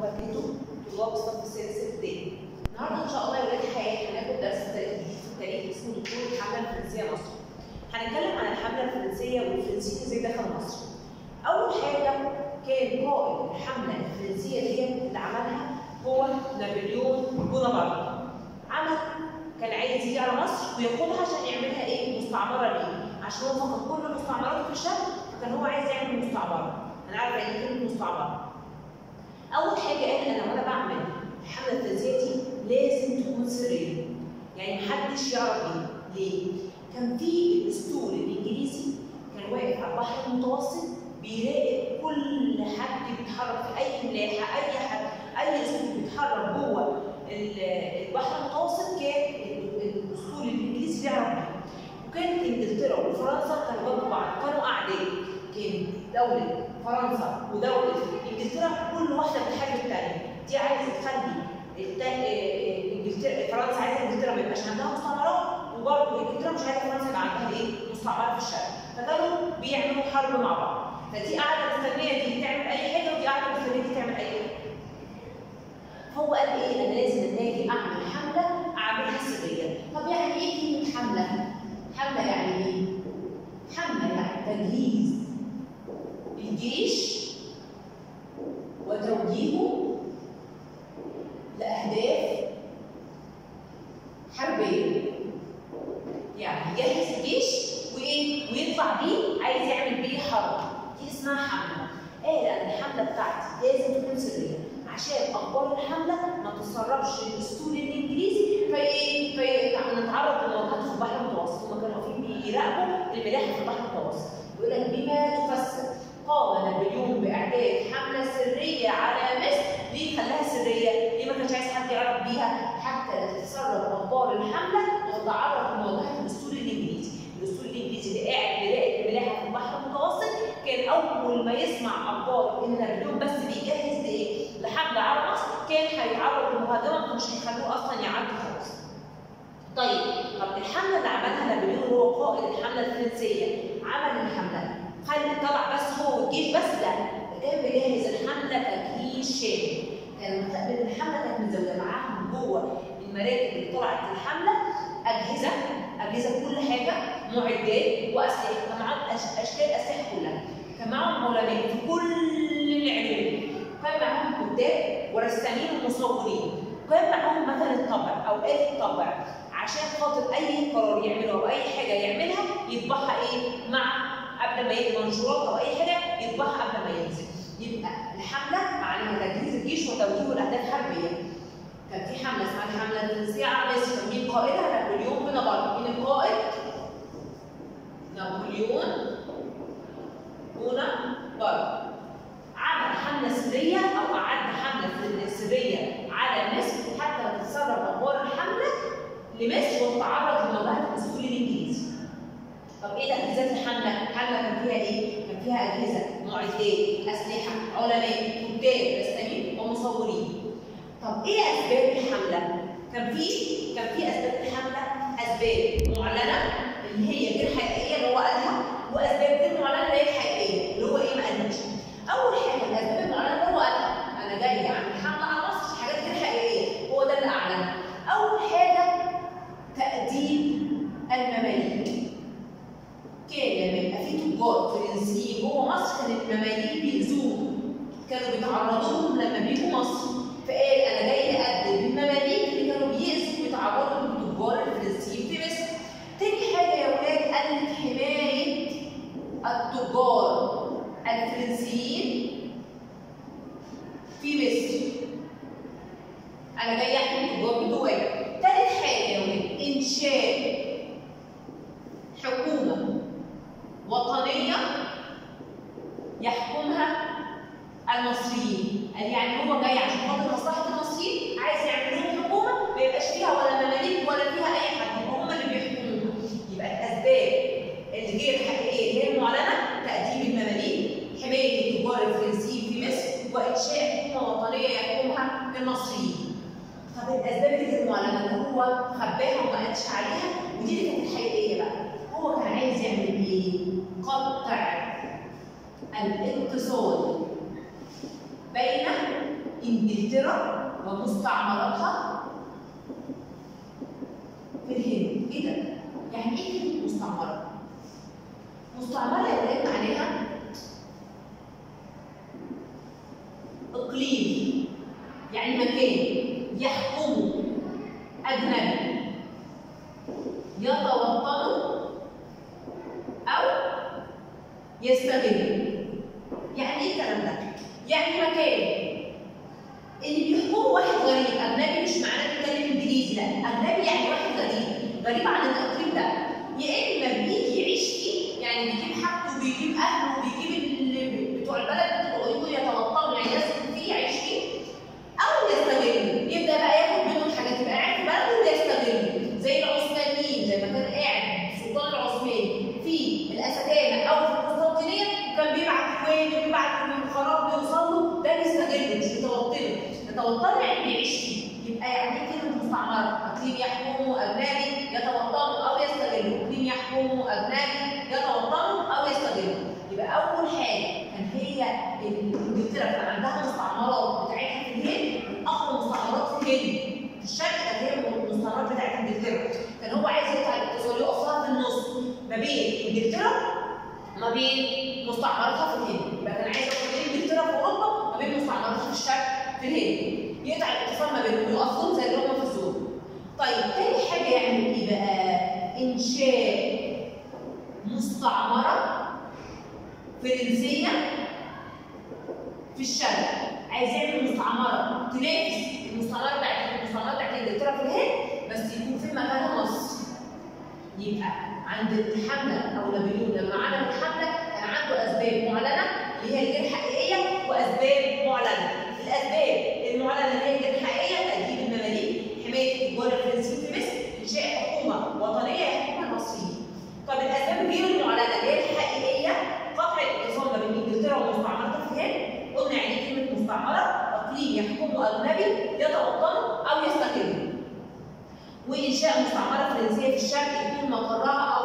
وبركاته طلاب الصف السادس ابتدائي النهارده ان شاء الله يا ولاد حياه هناخد درس تاريخ جديد في التاريخ اسمه دكتور الحمله الفرنسيه مصر هنتكلم عن الحمله الفرنسيه والفرنسيين ازاي دخلوا مصر اول حاجه كان قائد الحمله الفرنسيه ديت اللي عملها هو نابليون بونابرت عمل كان عايز يجي على مصر وياخدها عشان يعملها ايه مستعمره ليه عشان هو فقد كل مستعمراته في الشرق فكان هو عايز يعمل مستعمره هنعرف يعني ايه كلمه مستعمره اول حاجه قال انا وانا بعمل الحمله الفرنسيه دي لازم تكون سريه يعني محدش يعرف ايه ليه كان في الاسطول الانجليزي كان واقف على البحر المتوسط بيراقب كل حد بيتحرك في اي ملاحه اي حد اي اسطول بيتحرك جوه البحر المتوسط كان الاسطول الانجليزي بيعرف بيه وكانت انجلترا وفرنسا كانوا جنب بعض كانوا اعداء كان دوله فرنسا ودوله انجلترا كل واحده بتحارب الثانيه دي عايزه تخلي انجلترا فرنسا عايزه انجلترا ما يبقاش عندها مستعمرات وبرضه انجلترا مش عايزه فرنسا يبقى عندها ايه مستعمرات في الشرق فكانوا بيعملوا حرب مع بعض فدي قاعده مستنيه دي تعمل اي حاجه ودي قاعده مستنيه دي تعمل اي حاجه هو قال ايه انا لازم لما اجي اعمل حمله اعملها سريه طب يعني ايه كلمه حمله حمله يعني ايه حمله يعني تجهيز الجيش وتوجيهه لأهداف حربية يعني يجهز الجيش وإيه ويطلع بيه عايز يعمل بيه حرب دي اسمها حملة قال أنا الحملة بتاعتي لازم تكون سرية عشان أخبار الحملة ما تسربش للأسطول الإنجليزي فإيه فنتعرض لمواجهات في البحر المتوسط هما كانوا واقفين بيراقبوا الملاحة في البحر المتوسط يقول لك بما تفسر قام نابليون باعداد حمله سريه على مصر ليه خلاها سريه؟ ليه ما كانش عايز حد يعرف بيها حتى لا تتسرب اخبار الحمله وتتعرض لمواجهه الاسطول الانجليزي، الاسطول الانجليزي اللي قاعد بيراقب الملاحه في البحر المتوسط كان اول ما يسمع اخبار ان نابليون بس بيجهز لايه؟ لحمله على مصر كان هيتعرض لمهاجمه مش هيخلوه اصلا يعدي خالص. طيب طب الحمله اللي عملها نابليون هو قائد الحمله الفرنسيه عمل الحمله خلي طلع بس هو والجيش بس لا كان مجهز الحمله تجهيز شامل كان مستقبل الحمله كانت متزوجه معاهم جوه المراكب اللي طلعت الحمله اجهزه اجهزه كل حاجه معدات واسلحه كان معاهم اشكال اسلحه كلها كان معاهم علماء في كل العلوم كان معاهم كتاب ورسامين ومصورين كان معاهم مثلا الطبع او آلة الطبع عشان خاطر اي قرار يعمله او اي حاجه يعملها يطبعها ايه مع قبل ما يجي منشورات او اي حاجه يطبعها قبل ما ينزل يبقى الحمله معناها تجهيز الجيش وتوجيهه لاهداف حربيه كان في حمله اسمها الحمله الفرنسيه على مصر مين قائدها نابليون بونابرت مين القائد نابليون بونابرت عمل حمله سريه او اعد حمله سريه على مصر حتى لا تتسرب اخبار الحمله لمصر وتتعرض لمواجهه الاسطول الانجليزي طب ايه تجهيزات الحمله؟ الحمله كان فيها ايه؟ كان فيها اجهزه، معدات، اسلحه، علماء، كتاب، رسامين ومصورين. طب ايه اسباب الحمله؟ كان في كان في اسباب الحمله اسباب معلنه اللي هي غير حقيقيه اللي هو قالها واسباب غير معلنه اللي هي الحقيقيه اللي هو ايه ما قالهاش. اول حاجه الاسباب المعلنه اللي هو قالها انا جاي اعمل حمله على مصر حاجات غير حقيقيه هو ده اللي اعلنها. اول حاجه تأديب المماليك كان لما يبقى في تجار فرنسيين جوه مصر كان المماليك بيأذوهم كانوا بيتعرضوا لهم لما بيجوا مصر فقال انا جاي اقدم المماليك اللي كانوا بيأذوا ويتعرضوا للتجار الفرنسيين في مصر. تاني حاجه يا ولاد قال لك حمايه التجار الفرنسيين في مصر. انا جاي احمي التجار بتوعي. تالت حاجه يا ولاد انشاء حكومه وطنية يحكمها المصريين، قال يعني هو جاي عشان خاطر مصلحة المصريين عايز يعمل لهم حكومة ما يبقاش فيها ولا مماليك ولا فيها أي حد، يبقى هم اللي بيحكموها. يبقى الأسباب اللي غير حقيقية غير معلنة تأديب المماليك، حماية التجار الفرنسيين في مصر، وإنشاء حكومة وطنية يحكمها المصريين. طب الأسباب اللي غير معلنة اللي هو خباها وما قالش عليها ودي اللي كانت الحقيقية بقى. هو كان عايز يعمل ايه؟ قطع الاتصال بين انجلترا ومستعمراتها في الهند ايه ده؟ يعني ايه كلمه مستعمره؟ مستعمره يا ولاد معناها اقليم يعني مكان يحكمه اجنبي يتوطنه او يستغله يعني ايه الكلام ده؟ يعني مكان اللي بيحكمه واحد غريب اجنبي مش معناه بيتكلم انجليزي لا اجنبي يعني واحد غريب غريب عن الاقليم ده يا اما بيجي يعيش فيه يعني بيجيب حاجته وبيجيب اهله وبيجيب اللي بتوع البلد بتوع يجوا يتوطنوا يعني يسكن فيه يعيش فيه او يستغله يبدا بقى ياخد منه الحاجات يبقى قاعد في بلده ويستغله زي العثمانيين زي ما كان قاعد السلطان العثماني في الاسكانه او في القسطنطينيه كان بيبعت اخوانه وبيبعت من الخراب بيوصل له ده بيستغله مش بيتوطنه يتوطنه يعني بيعيش فيه يبقى يعني ايه كلمه مستعمره؟ اقليم يحكمه اجنبي يتوطنه او يستغله، اقليم يحكمه اجنبي يتوطنه او يستغله. يبقى اول حاجه كان هي انجلترا كان عندها مستعمرات بتاعتها في الهند من اقوى المستعمرات في الهند. في الشرق كانت هي المستعمرات بتاعت انجلترا. كان هو عايز يقطع الاتصال يقف في النص ما بين انجلترا وما بين مستعمراتها في الهند. يبقى كان عايز يقف ما بين انجلترا في اوروبا وما بين مستعمراتها في الشرق في الهند. يقطع الاتصال ما بينهم يقفهم زي اللي هم في الزون. طيب تاني حاجه يعمل ايه بقى؟ انشاء مستعمره فرنسيه في الشرق. عايز يعمل مستعمره تنافس المستعمره بتاعت المستعمره بتاعت انجلترا في الهند بس يكون في مكانها مصر. يبقى عند الحمله او نابليون لما عمل الحمله كان عنده اسباب معلنه اللي هي الغير حقيقيه واسباب معلنه. الاسباب المعلنه اللي هي غير حقيقيه تأديب المماليك، حمايه التجار الفرنسيين في مصر، انشاء حكومه وطنيه يحكمها المصريين. طب الاسباب غير المعلنه اللي هي الحقيقيه قطع الاتصال ما بين انجلترا ومستعمرتها في الهند، قلنا يعني ايه كلمه مستعمره؟ اقليم يحكمه اجنبي يتوطنه او يستقله. وانشاء مستعمره فرنسيه في الشرق يكون مقرها او